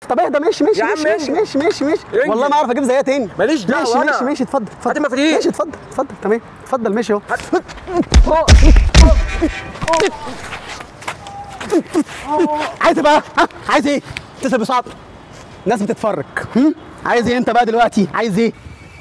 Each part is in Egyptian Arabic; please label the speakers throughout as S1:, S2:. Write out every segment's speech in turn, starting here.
S1: طب اهدى ماشي ماشي
S2: يا عم
S1: ماشي ماشي
S2: انجز.
S1: ماشي ماشي ماشي
S2: انجز.
S1: والله ما اعرف اجيب زيها تاني
S2: ماليش دعوة
S1: ماشي
S2: أنا.
S1: ماشي ماشي اتفضل اتفضل
S2: هات المفاتيح.
S1: ماشي اتفضل اتفضل تمام اتفضل ماشي اهو عايز إيه بقى ها عايز ايه اتصل بسعد الناس بتتفرج هم؟ عايز ايه انت بقى دلوقتي عايز ايه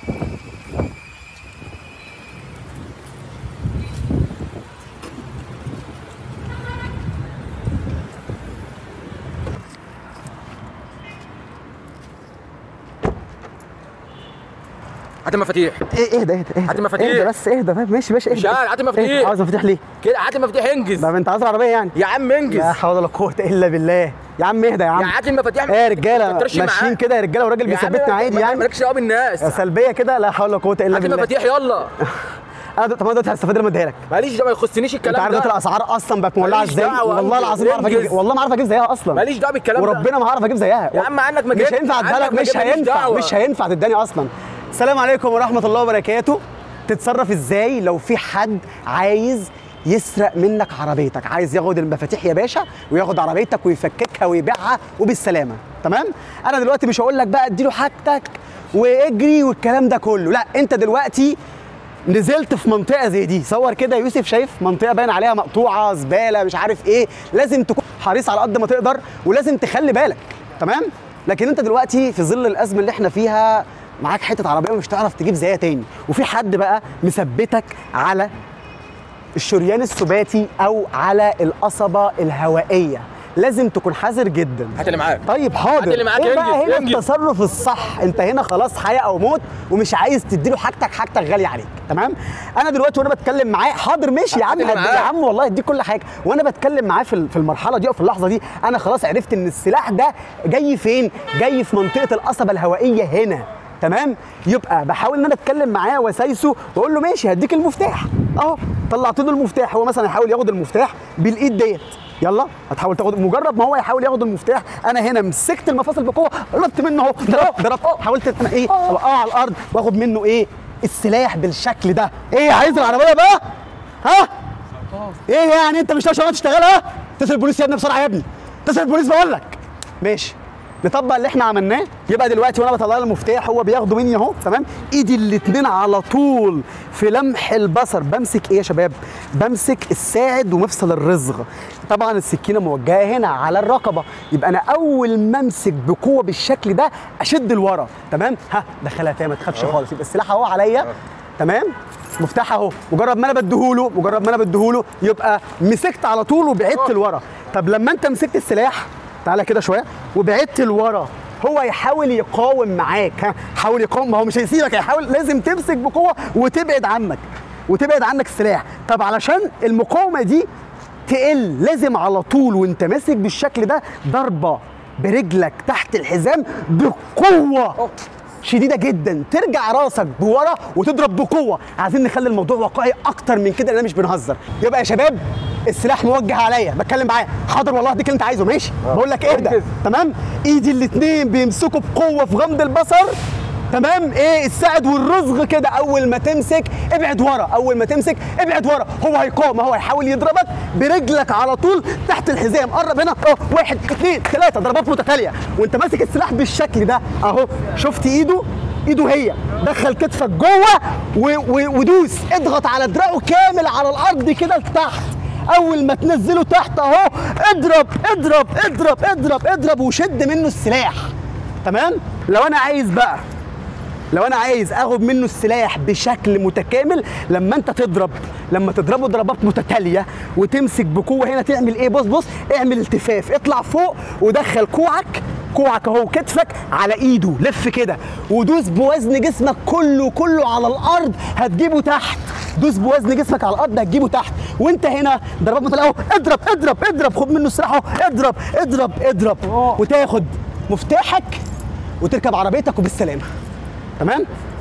S2: هات المفاتيح
S1: ايه اهدى اهدى اهدى
S2: هات المفاتيح.
S1: اهدى بس اهدى طيب ماشي ماشي اهدى
S2: مش عارف، هات المفاتيح.
S1: اهدى. عاوز مفاتيح ليه؟
S2: كده هات المفاتيح انجز
S1: طب انت عايز العربيه يعني
S2: يا عم انجز
S1: لا حول ولا قوه الا بالله يا عم اهدى يا عم
S2: يا هات المفاتيح
S1: ايه يا رجاله
S2: ما تترش
S1: ماشيين
S2: معاك.
S1: كده يا رجاله وراجل
S2: يا عم
S1: بيثبتنا
S2: ما-
S1: عادي
S2: ما-
S1: يعني
S2: مالكش دعوه بالناس
S1: سلبيه كده لا حول ولا قوه الا
S2: هات
S1: بالله
S2: المفاتيح يلا
S1: انا طب انا دلوقتي هستفاد لما اديها لك
S2: ماليش دعوه ما يخصنيش
S1: انت
S2: الكلام
S1: عارف دلوقتي
S2: ده
S1: الاسعار اصلا بقت مولعه
S2: ماليش
S1: ازاي
S2: دعوة،
S1: والله
S2: انجز،
S1: العظيم ما اعرف اجيب
S2: انجز.
S1: والله ما اعرف اجيب زيها اصلا
S2: ماليش دعوه بالكلام ده
S1: وربنا ما هعرف اجيب زيها
S2: يا عم عنك ما
S1: مش
S2: جبت،
S1: هينفع اديها
S2: عنك
S1: لك
S2: ما
S1: مش
S2: جبت، ماليش
S1: هينفع
S2: دعوة.
S1: مش هينفع تداني اصلا السلام عليكم ورحمه الله وبركاته تتصرف ازاي لو في حد عايز يسرق منك عربيتك عايز ياخد المفاتيح يا باشا وياخد عربيتك ويفككها ويبيعها وبالسلامه تمام انا دلوقتي مش هقول لك بقى اديله حاجتك واجري والكلام ده كله لا انت دلوقتي نزلت في منطقه زي دي صور كده يا يوسف شايف منطقه باين عليها مقطوعه زباله مش عارف ايه لازم تكون حريص على قد ما تقدر ولازم تخلي بالك تمام لكن انت دلوقتي في ظل الازمه اللي احنا فيها معاك حته عربيه ومش هتعرف تجيب زيها تاني وفي حد بقى مثبتك على الشريان السباتي او على القصبه الهوائيه لازم تكون حذر جدا
S2: هات اللي معاك
S1: طيب حاضر
S2: هات اللي معاك،
S1: ايه بقى
S2: انجز،
S1: هنا
S2: انجز.
S1: التصرف الصح انت هنا خلاص حياه او موت ومش عايز تديله حاجتك حاجتك غاليه عليك تمام انا دلوقتي وانا بتكلم معاه حاضر ماشي يا عم
S2: هات اللي
S1: هد- يا
S2: معاك.
S1: عم والله اديك كل حاجه وانا بتكلم معاه في ال- في المرحله دي او في اللحظه دي انا خلاص عرفت ان السلاح ده جاي فين جاي في منطقه القصبه الهوائيه هنا تمام يبقى بحاول ان انا اتكلم معاه واسايسه واقول له ماشي هديك المفتاح اهو طلعت له المفتاح هو مثلا يحاول ياخد المفتاح بالايد ديت يلا هتحاول تاخد مجرد ما هو يحاول ياخد المفتاح انا هنا مسكت المفاصل بقوه قربت منه اهو ضربت ضربت حاولت انا ايه اوقعه على الارض واخد منه ايه السلاح بالشكل ده ايه عايز العربيه بقى ها ايه يعني انت مش ناوي تشتغلها اتصل البوليس يا ابني بسرعه يا ابني اتصل البوليس بقول لك ماشي نطبق اللي احنا عملناه يبقى دلوقتي وانا بطلع له المفتاح هو بياخده مني اهو تمام ايدي الاتنين على طول في لمح البصر بمسك ايه يا شباب بمسك الساعد ومفصل الرزغ طبعا السكينه موجهه هنا على الرقبه يبقى انا اول ما امسك بقوه بالشكل ده اشد لورا تمام ها دخلها تاني ما تخافش خالص يبقى السلاح اهو عليا تمام مفتاح اهو مجرد ما انا بديهوله مجرد ما انا بديهوله يبقى مسكت على طول وبعدت لورا طب لما انت مسكت السلاح تعالى كده شويه وبعدت لورا هو يحاول يقاوم معاك ها حاول يقاوم ما هو مش هيسيبك هيحاول لازم تمسك بقوه وتبعد عنك وتبعد عنك السلاح طب علشان المقاومه دي تقل لازم على طول وانت ماسك بالشكل ده ضربه برجلك تحت الحزام بقوه شديده جدا ترجع راسك بورا وتضرب بقوه عايزين نخلي الموضوع واقعي اكتر من كده لان مش بنهزر يبقى يا شباب السلاح موجه عليا بتكلم معايا حاضر والله اديك اللي انت عايزه ماشي بقول لك اهدى
S2: انجز.
S1: تمام ايدي الاثنين بيمسكوا بقوه في غمض البصر تمام ايه الساعد والرزغ كده اول ما تمسك ابعد ورا اول ما تمسك ابعد ورا هو هيقاوم هو هيحاول يضربك برجلك على طول تحت الحزام قرب هنا اهو واحد اثنين ثلاثه ضربات متتاليه وانت ماسك السلاح بالشكل ده اهو شفت ايده ايده هي دخل كتفك جوه و- و- ودوس اضغط على دراعه كامل على الارض كده لتحت اول ما تنزله تحت اهو اضرب اضرب اضرب اضرب اضرب وشد منه السلاح تمام لو انا عايز بقى لو انا عايز اخد منه السلاح بشكل متكامل لما انت تضرب لما تضربه ضربات متتاليه وتمسك بقوه هنا تعمل ايه بص بص اعمل التفاف اطلع فوق ودخل كوعك كوعك اهو كتفك على ايده لف كده ودوس بوزن جسمك كله كله على الارض هتجيبه تحت دوس بوزن جسمك على الارض هتجيبه تحت وانت هنا ضربات متتاليه اهو اضرب اضرب اضرب خد منه السلاح اهو اضرب اضرب اضرب وتاخد مفتاحك وتركب عربيتك وبالسلامه تمام